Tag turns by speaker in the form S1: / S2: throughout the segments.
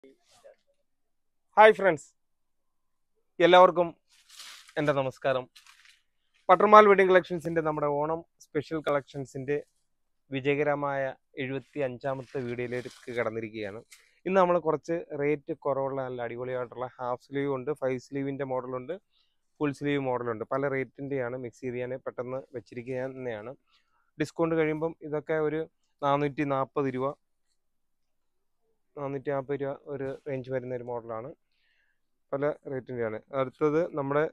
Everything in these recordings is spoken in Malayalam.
S1: ഹായ് ഫ്രണ്ട്സ് എല്ലാവർക്കും എൻ്റെ നമസ്കാരം പട്ടർമാൽ വെഡിങ് കളക്ഷൻസിൻ്റെ നമ്മുടെ ഓണം സ്പെഷ്യൽ കളക്ഷൻസിൻ്റെ വിജയകരമായ എഴുപത്തി അഞ്ചാമത്തെ വീഡിയോയിലേക്ക് കടന്നിരിക്കുകയാണ് ഇന്ന് നമ്മൾ കുറച്ച് റേറ്റ് കുറവുള്ള നല്ല അടിപൊളിയായിട്ടുള്ള ഹാഫ് സ്ലീവ് ഉണ്ട് ഫൈവ് സ്ലീവിൻ്റെ മോഡലുണ്ട് ഫുൾ സ്ലീവ് മോഡലുണ്ട് പല റേറ്റിൻ്റെയാണ് മിക്സ് ചെയ്ത് ഞാൻ പെട്ടെന്ന് വെച്ചിരിക്കുന്നതാണ് ഡിസ്കൗണ്ട് കഴിയുമ്പം ഇതൊക്കെ ഒരു നാനൂറ്റി നാൽപ്പത് രൂപ നാനൂറ്റി നാൽപ്പത് രൂപ ഒരു റേഞ്ച് വരുന്ന ഒരു മോഡലാണ് പല റേറ്റിൻ്റെയാണ് അടുത്തത് നമ്മുടെ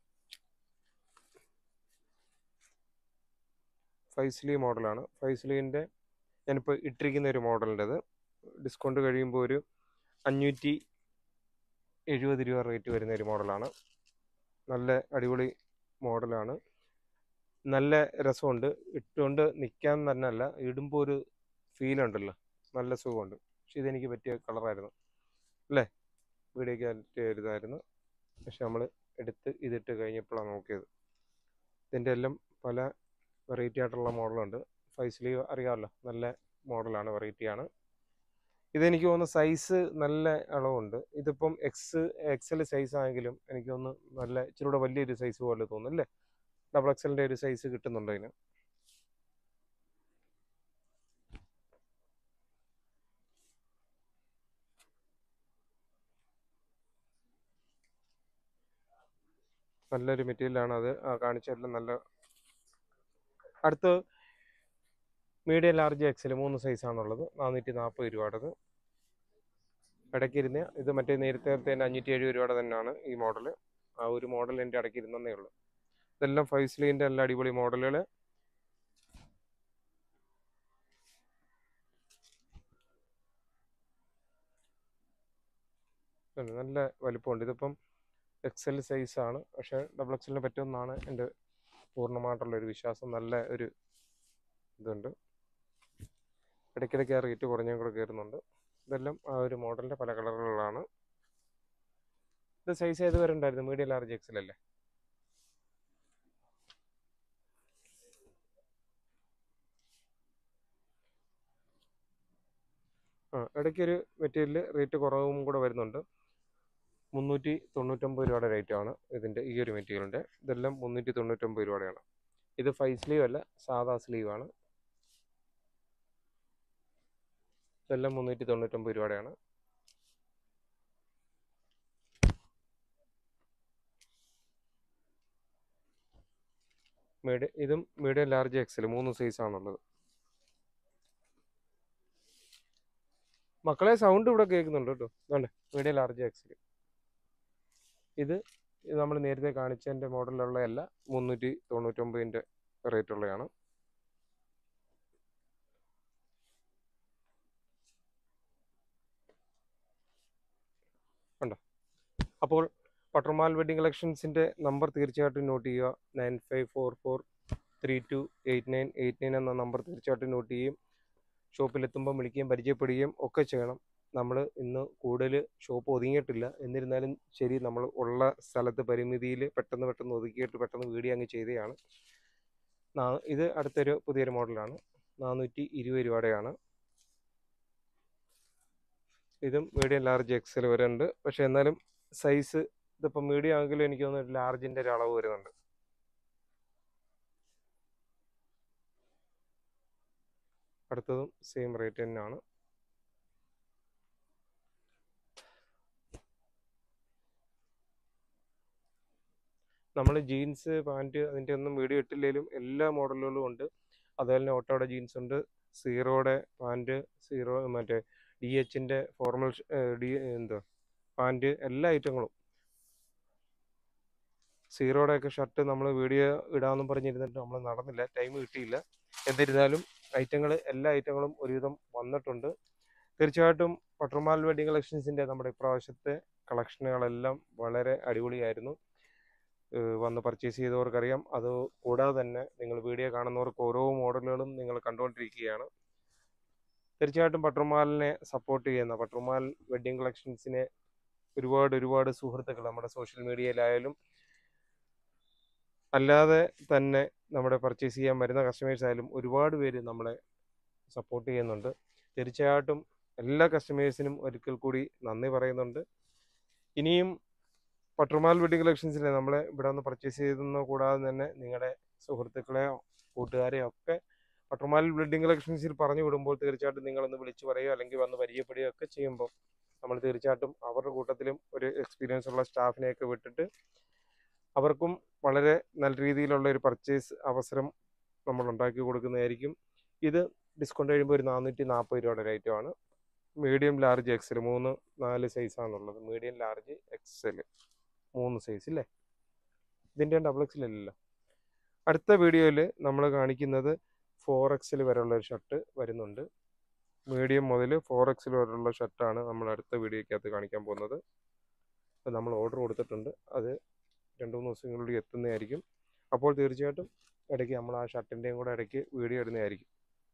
S1: ഫൈവ് സ്ലീവ് മോഡലാണ് ഫൈവ് സ്ലീവിൻ്റെ ഞാനിപ്പോൾ ഇട്ടിരിക്കുന്ന ഒരു മോഡലിൻ്റെത് ഡിസ്കൗണ്ട് കഴിയുമ്പോൾ ഒരു അഞ്ഞൂറ്റി എഴുപത് രൂപ റേറ്റ് വരുന്ന ഒരു മോഡലാണ് നല്ല അടിപൊളി മോഡലാണ് നല്ല രസമുണ്ട് ഇട്ടുകൊണ്ട് നിൽക്കാൻ തന്നെ അല്ല ഇടുമ്പോൾ ഒരു ഫീൽ ഉണ്ടല്ലോ നല്ല സുഖമുണ്ട് പക്ഷെ ഇതെനിക്ക് പറ്റിയ കളറായിരുന്നു അല്ലേ വീഡിയോക്ക് പറ്റിയ ഇതായിരുന്നു പക്ഷെ നമ്മൾ എടുത്ത് ഇതിട്ട് കഴിഞ്ഞപ്പോഴാണ് നോക്കിയത് ഇതിൻ്റെ എല്ലാം പല വെറൈറ്റി ആയിട്ടുള്ള മോഡലുണ്ട് ഫൈവ് സ്ലീവ് അറിയാമല്ലോ നല്ല മോഡലാണ് വെറൈറ്റിയാണ് ഇതെനിക്ക് തോന്നുന്നു സൈസ് നല്ല അളവുണ്ട് ഇതിപ്പം എക്സ് എക്സൽ സൈസ് ആണെങ്കിലും എനിക്ക് തോന്നുന്നു നല്ല ഇച്ചിരി കൂടെ വലിയൊരു സൈസ് പോലെ തോന്നുന്നു അല്ലേ ഡബിൾ എക്സലിൻ്റെ ഒരു സൈസ് കിട്ടുന്നുണ്ട് അതിന് നല്ലൊരു മെറ്റീരിയലാണ് അത് ആ കാണിച്ചതെല്ലാം നല്ല അടുത്ത് മീഡിയം ലാർജ് എക്സൽ മൂന്ന് സൈസാണുള്ളത് നാനൂറ്റി നാൽപ്പത് രൂപയുടേത് ഇടയ്ക്കിരുന്ന് ഇത് മറ്റേ നേരത്തെ തന്നെ അഞ്ഞൂറ്റി എഴുപത് രൂപയുടെ തന്നെയാണ് ഈ മോഡൽ ആ ഒരു മോഡൽ എൻ്റെ ഇടയ്ക്കിരുന്നേ ഉള്ളൂ ഇതെല്ലാം ഫൈവ് സ്ലീവിൻ്റെ എല്ലാ അടിപൊളി മോഡലുകൾ നല്ല വലിപ്പമുണ്ട് ഇതിപ്പം എക്സൽ സൈസാണ് പക്ഷേ ഡബിൾ എക്സലിന് പറ്റുമെന്നാണ് എൻ്റെ പൂർണ്ണമായിട്ടുള്ള ഒരു വിശ്വാസം നല്ല ഒരു ഇതുണ്ട് ഇടയ്ക്കിടയ്ക്ക് ആ റേറ്റ് കുറഞ്ഞും കൂടെ കയറുന്നുണ്ട് ഇതെല്ലാം ആ ഒരു മോഡലിൻ്റെ പല കളറുകളാണ് ഇത് സൈസ് ഏത് വരെ ഉണ്ടായിരുന്നു മീഡിയം ലാർജ് എക്സൽ അല്ലേ ആ ഇടയ്ക്കൊരു മെറ്റീരിയൽ റേറ്റ് കുറവും കൂടെ വരുന്നുണ്ട് മുന്നൂറ്റി തൊണ്ണൂറ്റൊമ്പത് രൂപയുടെ റേറ്റാണ് ഇതിൻ്റെ ഈ ഒരു മെറ്റീരിയലിൻ്റെ ഇതെല്ലാം മുന്നൂറ്റി തൊണ്ണൂറ്റൊമ്പത് രൂപയുടെയാണ് ഇത് ഫൈവ് സ്ലീവ് അല്ല സാധാ സ്ലീവ് ആണ് ഇതെല്ലാം മുന്നൂറ്റി തൊണ്ണൂറ്റൊമ്പത് രൂപയുടെയാണ് മീഡിയം ഇതും മീഡിയം ലാർജ് എക്സൽ മൂന്ന് സൈസ് ആണുള്ളത് മക്കളെ സൗണ്ട് ഇവിടെ കേൾക്കുന്നുണ്ട് കേട്ടോ ഇതുണ്ട് മീഡിയം ലാർജ് എക്സൽ ഇത് നമ്മൾ നേരത്തെ കാണിച്ചതിൻ്റെ മോഡലിലുള്ള അല്ല മുന്നൂറ്റി തൊണ്ണൂറ്റൊമ്പതിൻ്റെ റേറ്റ് ഉള്ളതാണ് ഉണ്ടോ അപ്പോൾ പട്ടർമാൽ വെഡിങ് കളക്ഷൻസിൻ്റെ നമ്പർ തീർച്ചയായിട്ടും നോട്ട് ചെയ്യുക nine five four four three two eight nine eight nine എന്ന നമ്പർ തീർച്ചയായിട്ടും നോട്ട് ചെയ്യും ഷോപ്പിലെത്തുമ്പോൾ വിളിക്കുകയും പരിചയപ്പെടുകയും ഒക്കെ ചെയ്യണം നമ്മൾ ഇന്ന് കൂടുതൽ ഷോപ്പ് ഒതുങ്ങിയിട്ടില്ല എന്നിരുന്നാലും ശരി നമ്മൾ ഉള്ള സ്ഥലത്ത് പരിമിതിയിൽ പെട്ടെന്ന് പെട്ടെന്ന് ഒതുക്കിയിട്ട് പെട്ടെന്ന് വീഡിയോ അങ്ങ് ചെയ്തതാണ് ഇത് അടുത്തൊരു പുതിയൊരു മോഡലാണ് നാനൂറ്റി ഇരുപത് രൂപയുടെയാണ് ഇതും മീഡിയം ലാർജ് എക്സൽ വരെ ഉണ്ട് പക്ഷെ എന്നാലും സൈസ് ഇതിപ്പോൾ മീഡിയം ആണെങ്കിലും എനിക്ക് തോന്നുന്നു ലാർജിൻ്റെ ഒരു അളവ് വരുന്നുണ്ട് അടുത്തതും സെയിം റേറ്റ് തന്നെയാണ് നമ്മൾ ജീൻസ് പാൻറ്റ് അതിൻ്റെ ഒന്നും വീഡിയോ ഇട്ടില്ലെങ്കിലും എല്ലാ മോഡലുകളും ഉണ്ട് അതുപോലെ തന്നെ ഓട്ടോയുടെ ജീൻസ് ഉണ്ട് സീറോയുടെ പാൻറ്റ് സീറോ മറ്റേ ഡി എച്ചിൻ്റെ ഫോർമൽ ഡി എന്തോ പാൻറ്റ് എല്ലാ ഐറ്റങ്ങളും സീറോയുടെ ഒക്കെ ഷർട്ട് നമ്മൾ വീഡിയോ ഇടാമെന്നും പറഞ്ഞിരുന്നിട്ട് നമ്മൾ നടന്നില്ല ടൈം കിട്ടിയില്ല എന്നിരുന്നാലും ഐറ്റങ്ങൾ എല്ലാ ഐറ്റങ്ങളും ഒരുവിധം വന്നിട്ടുണ്ട് തീർച്ചയായിട്ടും പട്ടർമാൽ വെഡിങ് കളക്ഷൻസിൻ്റെ നമ്മുടെ ഇപ്രാവശ്യത്തെ കളക്ഷനുകളെല്ലാം വളരെ അടിപൊളിയായിരുന്നു വന്ന് പർച്ചേസ് ചെയ്തവർക്കറിയാം അത് കൂടാതെ തന്നെ നിങ്ങൾ വീഡിയോ കാണുന്നവർക്ക് ഓരോ മോഡലുകളും നിങ്ങൾ കണ്ടുകൊണ്ടിരിക്കുകയാണ് തീർച്ചയായിട്ടും പട്ടർമാലിനെ സപ്പോർട്ട് ചെയ്യുന്ന പട്ടർമാൽ വെഡ്ഡിങ് കളക്ഷൻസിനെ ഒരുപാട് ഒരുപാട് സുഹൃത്തുക്കൾ നമ്മുടെ സോഷ്യൽ മീഡിയയിലായാലും അല്ലാതെ തന്നെ നമ്മുടെ പർച്ചേസ് ചെയ്യാൻ വരുന്ന കസ്റ്റമേഴ്സ് ആയാലും ഒരുപാട് പേര് നമ്മളെ സപ്പോർട്ട് ചെയ്യുന്നുണ്ട് തീർച്ചയായിട്ടും എല്ലാ കസ്റ്റമേഴ്സിനും ഒരിക്കൽ കൂടി നന്ദി പറയുന്നുണ്ട് ഇനിയും പട്ടുമാൽ വെഡിങ് കളക്ഷൻസിൽ നമ്മളെ ഇവിടെ ഒന്ന് പർച്ചേസ് ചെയ്തെന്നോ കൂടാതെ തന്നെ നിങ്ങളുടെ സുഹൃത്തുക്കളെയോ കൂട്ടുകാരെയോ ഒക്കെ പട്ടുമാൽ വെഡിങ് കളക്ഷൻസിൽ പറഞ്ഞു വിടുമ്പോൾ തീർച്ചയായിട്ടും നിങ്ങളൊന്ന് വിളിച്ചു പറയുകയോ അല്ലെങ്കിൽ വന്ന് പരിചയപ്പെടുകയോ ഒക്കെ ചെയ്യുമ്പോൾ നമ്മൾ തീർച്ചയായിട്ടും അവരുടെ കൂട്ടത്തിലും ഒരു എക്സ്പീരിയൻസ് ഉള്ള സ്റ്റാഫിനെയൊക്കെ വിട്ടിട്ട് അവർക്കും വളരെ നല്ല രീതിയിലുള്ള ഒരു പർച്ചേസ് അവസരം നമ്മൾ ഉണ്ടാക്കി കൊടുക്കുന്നതായിരിക്കും ഇത് ഡിസ്കൗണ്ട് കഴിയുമ്പോൾ ഒരു നാനൂറ്റി നാൽപ്പത് രൂപയുടെ ഒരു ഐറ്റമാണ് മീഡിയം ലാർജ് എക്സൽ മൂന്ന് നാല് സൈസാണുള്ളത് മീഡിയം ലാർജ് എക്സൽ മൂന്ന് സൈസ് ഇല്ലേ ഇതിൻ്റെ ഡബിൾ എക്സൽ അല്ലല്ലോ അടുത്ത വീഡിയോയിൽ നമ്മൾ കാണിക്കുന്നത് ഫോർ എക്സൽ വരെയുള്ള ഒരു ഷർട്ട് വരുന്നുണ്ട് മീഡിയം മുതൽ ഫോർ എക്സൽ വരെയുള്ള ഷർട്ടാണ് നമ്മൾ അടുത്ത വീഡിയോയ്ക്കകത്ത് കാണിക്കാൻ പോകുന്നത് അപ്പോൾ നമ്മൾ ഓർഡർ കൊടുത്തിട്ടുണ്ട് അത് രണ്ട് മൂന്ന് ദിവസങ്ങളിൽ എത്തുന്നതായിരിക്കും അപ്പോൾ തീർച്ചയായിട്ടും ഇടയ്ക്ക് നമ്മൾ ആ ഷർട്ടിൻ്റെയും കൂടെ ഇടയ്ക്ക് വീഡിയോ ഇടുന്നതായിരിക്കും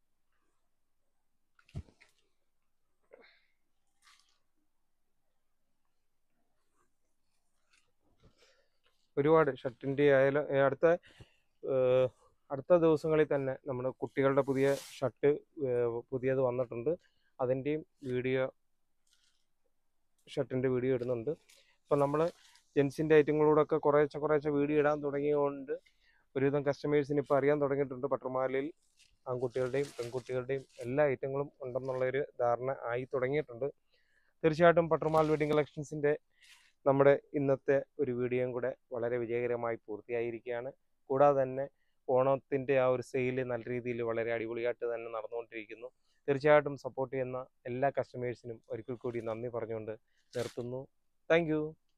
S1: ഒരുപാട് ഷർട്ടിൻ്റെ ആയാലും ഏ, അടുത്ത ഏഹ്, അടുത്ത ദിവസങ്ങളിൽ തന്നെ നമ്മുടെ കുട്ടികളുടെ പുതിയ ഷർട്ട് പുതിയത് വന്നിട്ടുണ്ട് അതിൻ്റെയും വീഡിയോ ഷർട്ടിൻ്റെ വീഡിയോ ഇടുന്നുണ്ട് ഇപ്പം നമ്മൾ ജെൻസിൻ്റെ ഐറ്റങ്ങളോടൊക്കെ കുറേശ്ശെ കുറേശ്ശെ വീഡിയോ ഇടാൻ തുടങ്ങിയതുകൊണ്ട് ഒരുവിധം കസ്റ്റമേഴ്സിന് ഇപ്പോൾ അറിയാൻ തുടങ്ങിയിട്ടുണ്ട് പട്ടുമാലയിൽ ആൺകുട്ടികളുടെയും പെൺകുട്ടികളുടെയും എല്ലാ ഐറ്റങ്ങളും ഉണ്ടെന്നുള്ളൊരു ധാരണ ആയി തുടങ്ങിയിട്ടുണ്ട് തീർച്ചയായിട്ടും പട്ടുമാൽ വെഡിങ് കളക്ഷൻസിൻ്റെ നമ്മുടെ ഇന്നത്തെ ഒരു വീഡിയോയും കൂടെ വളരെ വിജയകരമായി പൂർത്തിയായിരിക്കുകയാണ് കൂടാതെ തന്നെ ഓണത്തിൻ്റെ ആ ഒരു സെയിൽ നല്ല രീതിയിൽ വളരെ അടിപൊളിയായിട്ട് തന്നെ നടന്നുകൊണ്ടിരിക്കുന്നു തീർച്ചയായിട്ടും സപ്പോർട്ട് ചെയ്യുന്ന എല്ലാ കസ്റ്റമേഴ്സിനും ഒരിക്കൽ കൂടി നന്ദി പറഞ്ഞുകൊണ്ട് നിർത്തുന്നു താങ്ക്